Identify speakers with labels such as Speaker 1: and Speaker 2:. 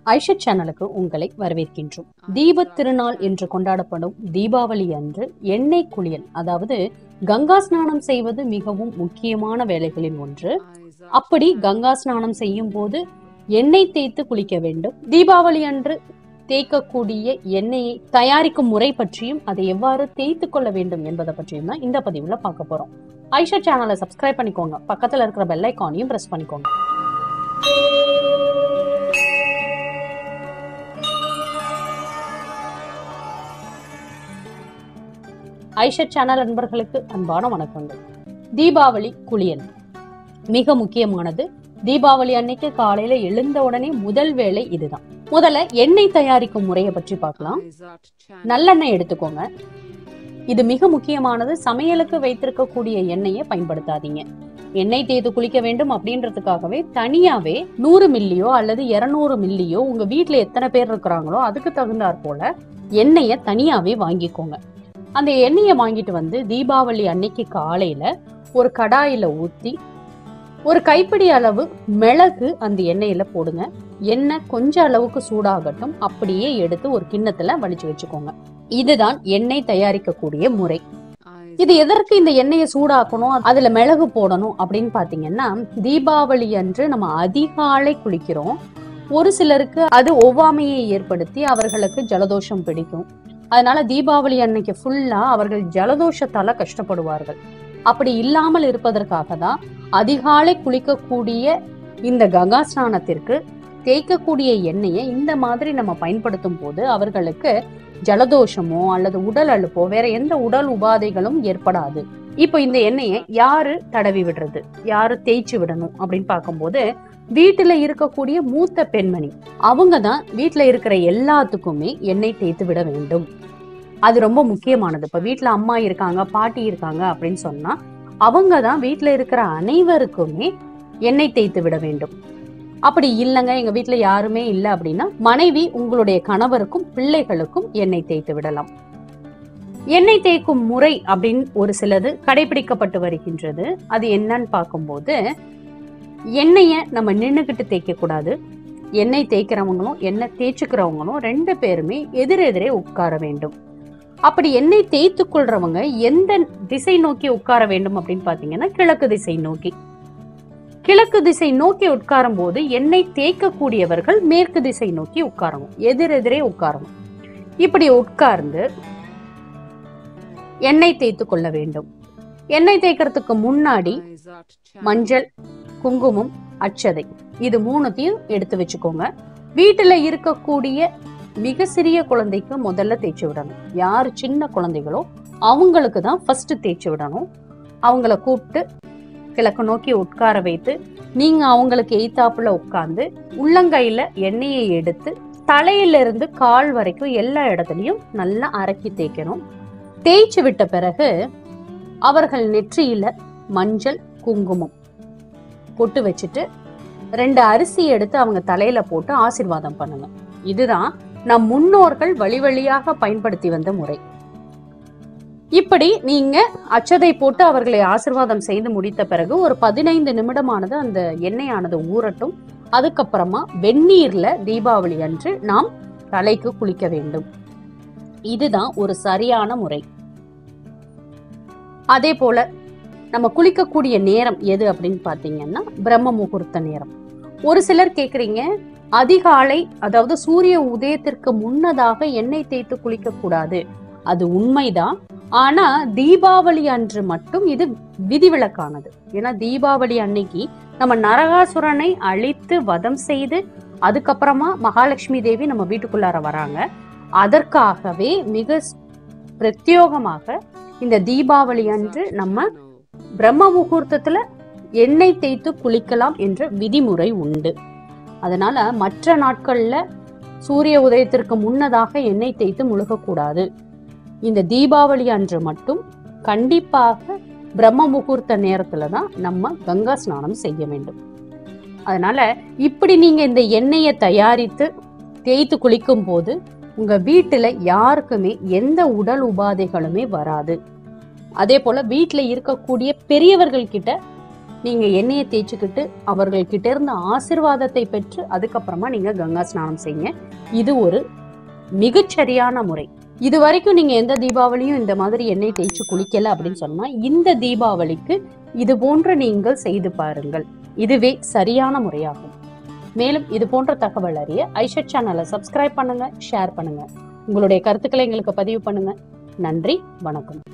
Speaker 1: ஐஷத் சேனலுக்கு உங்களை வரவேற்கின்றோம் தீபத் திருநாள் என்று கொண்டாடப்படும் தீபாவளி அன்று எண்ணெய் குளியல் அதாவது கங்கா ஸ்நானம் செய்வது மிகவும் முக்கியமான வேலைகளில் ஒன்று அப்படி கங்கா ஸ்நானம் செய்யும் போது எண்ணெய் தேய்த்து குளிக்க வேண்டும் தீபாவளி அன்று தேய்க்கக்கூடிய எண்ணெயை தயாரிக்கும் முறை பற்றியும் அதை எவ்வாறு தேய்த்து கொள்ள வேண்டும் என்பதை பற்றியும் தான் இந்த பதிவுல பார்க்க போறோம் ஐஷா சேனலை சப்ஸ்கிரைப் பண்ணிக்கோங்க பக்கத்துல இருக்கிற பெல் ஐக்கானையும் பிரஸ் பண்ணிக்கோங்க ஐஷா சேனல் நண்பர்களுக்கு அன்பான வணக்கங்கள் தீபாவளி குளியல் மிக முக்கியமானது தீபாவளி அன்னைக்கு காலையில எழுந்த உடனே முதல் வேலை இதுதான் முதல்ல எண்ணெய் தயாரிக்கும் முறையை பற்றி பார்க்கலாம் நல்லெண்ணெய் எடுத்துக்கோங்க இது மிக முக்கியமானது சமையலுக்கு வைத்திருக்கக்கூடிய எண்ணெயை பயன்படுத்தாதீங்க எண்ணெய் தேய்த்து குளிக்க வேண்டும் அப்படின்றதுக்காகவே தனியாவே நூறு மில்லியோ அல்லது இருநூறு மில்லியோ உங்க வீட்ல எத்தனை பேர் இருக்கிறாங்களோ அதுக்கு தகுந்தாற் போல எண்ணெயை தனியாவே வாங்கிக்கோங்க அந்த எண்ணெயை வாங்கிட்டு வந்து தீபாவளி அன்னைக்கு காலையில ஒரு கடாயில ஊத்தி ஒரு கைப்பிடி அளவு மிளகு அந்த எண்ணெயில போடுங்க எண்ணெய் கொஞ்ச அளவுக்கு சூடாகட்டும் அப்படியே எடுத்து ஒரு கிண்ணத்துல வடிச்சு வச்சுக்கோங்க இதுதான் எண்ணெய் தயாரிக்கக்கூடிய முறை இது எதற்கு இந்த எண்ணெயை சூடாக்கணும் அதுல மிளகு போடணும் அப்படின்னு பாத்தீங்கன்னா தீபாவளி அன்று நம்ம அதிகாலை குளிக்கிறோம் ஒரு சிலருக்கு அது ஒவ்வாமையை ஏற்படுத்தி அவர்களுக்கு ஜலதோஷம் பிடிக்கும் அதனால தீபாவளி அன்னைக்கு ஃபுல்லா அவர்கள் ஜலதோஷத்தால கஷ்டப்படுவார்கள் அப்படி இல்லாமல் இருப்பதற்காக தான் அதிகாலை குளிக்கக்கூடிய இந்த கங்கா ஸ்நானத்திற்கு தேய்க்கக்கூடிய எண்ணெயை இந்த மாதிரி நம்ம பயன்படுத்தும் போது அவர்களுக்கு ஜலதோஷமோ அல்லது உடல் அழுப்போ வேற எந்த உடல் உபாதைகளும் ஏற்படாது இப்போ இந்த எண்ணெயை யாரு தடவி விடுறது யாரு தேய்ச்சி விடணும் அப்படின்னு பார்க்கும்போது வீட்டுல இருக்கக்கூடிய மூத்த பெண்மணி அவங்க தான் வீட்டுல இருக்கிற எல்லாத்துக்குமே எண்ணெய் தேய்த்து விட வேண்டும் அது ரொம்ப முக்கியமானது இப்ப வீட்டுல அம்மா இருக்காங்க பாட்டி இருக்காங்க அப்படின்னு சொன்னா அவங்க தான் வீட்டுல இருக்கிற அனைவருக்குமே எண்ணெய் தேய்த்து விட வேண்டும் அப்படி இல்லைங்க எங்க வீட்டுல யாருமே இல்லை அப்படின்னா மனைவி உங்களுடைய கணவருக்கும் பிள்ளைகளுக்கும் எண்ணெய் தேய்த்து விடலாம் எண்ணெய் தேய்க்கும் முறை அப்படின்னு ஒரு சிலது கடைபிடிக்கப்பட்டு வருகின்றது அது என்னன்னு பார்க்கும்போது எண்ணெயை நம்ம நின்றுகிட்டு தேய்க்க கூடாது எண்ணெய் தேய்க்கிறவங்களும் எண்ணெய் தேய்ச்சிக்கிறவங்களும் ரெண்டு பேருமே எதிரெதிரே உட்கார வேண்டும் அப்படி எண்ணெய் தேய்த்து கொள்றவங்க எந்த திசை நோக்கி உட்கார வேண்டும் அப்படின்னு பாத்தீங்கன்னா கிழக்கு திசை நோக்கி கிழக்கு திசை நோக்கி உட்காரும் போது எண்ணெய் தேய்க்கக்கூடியவர்கள் மேற்கு திசை நோக்கி உட்காரணும் எதிரெதிரே உட்காரணும் இப்படி உட்கார்ந்து எண்ணெய் தேய்த்து கொள்ள வேண்டும் எண்ணெய் தேய்க்கிறதுக்கு முன்னாடி மஞ்சள் குங்குமம் அச்சதை இது மூணுத்தையும் எடுத்து வச்சுக்கோங்க வீட்டுல இருக்கக்கூடிய மிக சிறிய குழந்தைக்கு முதல்ல தேய்ச்சி விடணும் யார் சின்ன குழந்தைகளோ அவங்களுக்கு தான் ஃபர்ஸ்ட் தேய்ச்சி விடணும் அவங்கள கூப்பிட்டு கிழக்கு நோக்கி உட்கார வைத்து நீங்க அவங்களுக்கு எய்த்தாப்புல உட்கார்ந்து உள்ளங்கையில எண்ணெயை எடுத்து தலையில இருந்து கால் வரைக்கும் எல்லா இடத்துலயும் நல்லா அரக்கி தேய்க்கணும் தேய்ச்சி விட்ட பிறகு அவர்கள் நெற்றியில மஞ்சள் குங்குமம் பொட்டு வச்சுட்டு ரெண்டு அரிசி எடுத்து அவங்க தலையில போட்டு ஆசிர்வாதம் பண்ணுங்க இதுதான் நம் முன்னோர்கள் வழி வழியாக பயன்படுத்தி வந்த முறை இப்படி நீங்க அச்சதை போட்டு அவர்களை ஆசிர்வாதம் செய்து முடித்த பிறகு ஒரு பதினைந்து நிமிடமானது அந்த எண்ணெயானது ஊறட்டும் அதுக்கப்புறமா வெந்நீர்ல தீபாவளி அன்று நாம் தலைக்கு குளிக்க வேண்டும் இதுதான் ஒரு சரியான முறை அதே போல நம்ம குளிக்கக்கூடிய நேரம் எது அப்படின்னு பாத்தீங்கன்னா பிரம்ம முகூர்த்த நேரம் ஒரு சிலர் கேக்குறீங்க அதிகாலை அதாவது சூரிய உதயத்திற்கு முன்னதாக எண்ணெய் தேய்த்து குளிக்க கூடாது அது உண்மைதான் ஆனா தீபாவளி அன்று மட்டும் இது விதிவிலக்கானது ஏன்னா தீபாவளி அன்னைக்கு நம்ம நரகாசுரனை அழித்து வதம் செய்து அதுக்கப்புறமா மகாலட்சுமி தேவி நம்ம வீட்டுக்குள்ளார வராங்க அதற்காகவே மிக பிரத்யோகமாக இந்த தீபாவளி அன்று நம்ம பிரம்ம முகூர்த்தத்துல எண்ணெய் தேய்த்து குளிக்கலாம் என்ற விதிமுறை உண்டு அதனால மற்ற நாட்கள்ல சூரிய உதயத்திற்கு முன்னதாக எண்ணெய் தேய்த்து முழுகக்கூடாது இந்த தீபாவளி அன்று மட்டும் கண்டிப்பாக பிரம்ம முகூர்த்த நேரத்துல தான் நம்ம கங்கா ஸ்நானம் செய்ய வேண்டும் அதனால இப்படி நீங்க இந்த எண்ணெயை தயாரித்து தேய்த்து குளிக்கும் போது உங்க வீட்டுல யாருக்குமே எந்த உடல் உபாதைகளுமே வராது அதே போல வீட்டுல இருக்கக்கூடிய பெரியவர்கள் கிட்ட நீங்க எண்ணெயை தேய்ச்சிக்கிட்டு அவர்கள் கிட்ட இருந்த ஆசிர்வாதத்தை பெற்று அதுக்கப்புறமா நீங்க கங்கா ஸ்நானம் செய்யுங்க இது ஒரு மிகச்சரியான முறை இது வரைக்கும் நீங்க எந்த தீபாவளியும் இந்த மாதிரி எண்ணெய் தேய்ச்சி குளிக்கல அப்படின்னு சொன்னா இந்த தீபாவளிக்கு இது போன்று நீங்கள் செய்து பாருங்கள் இதுவே சரியான முறையாகும் மேலும் இது போன்ற தகவல் அறிய ஐஷட் சேனலை சப்ஸ்கிரைப் பண்ணுங்க ஷேர் பண்ணுங்க உங்களுடைய கருத்துக்களை எங்களுக்கு பதிவு பண்ணுங்க நன்றி வணக்கம்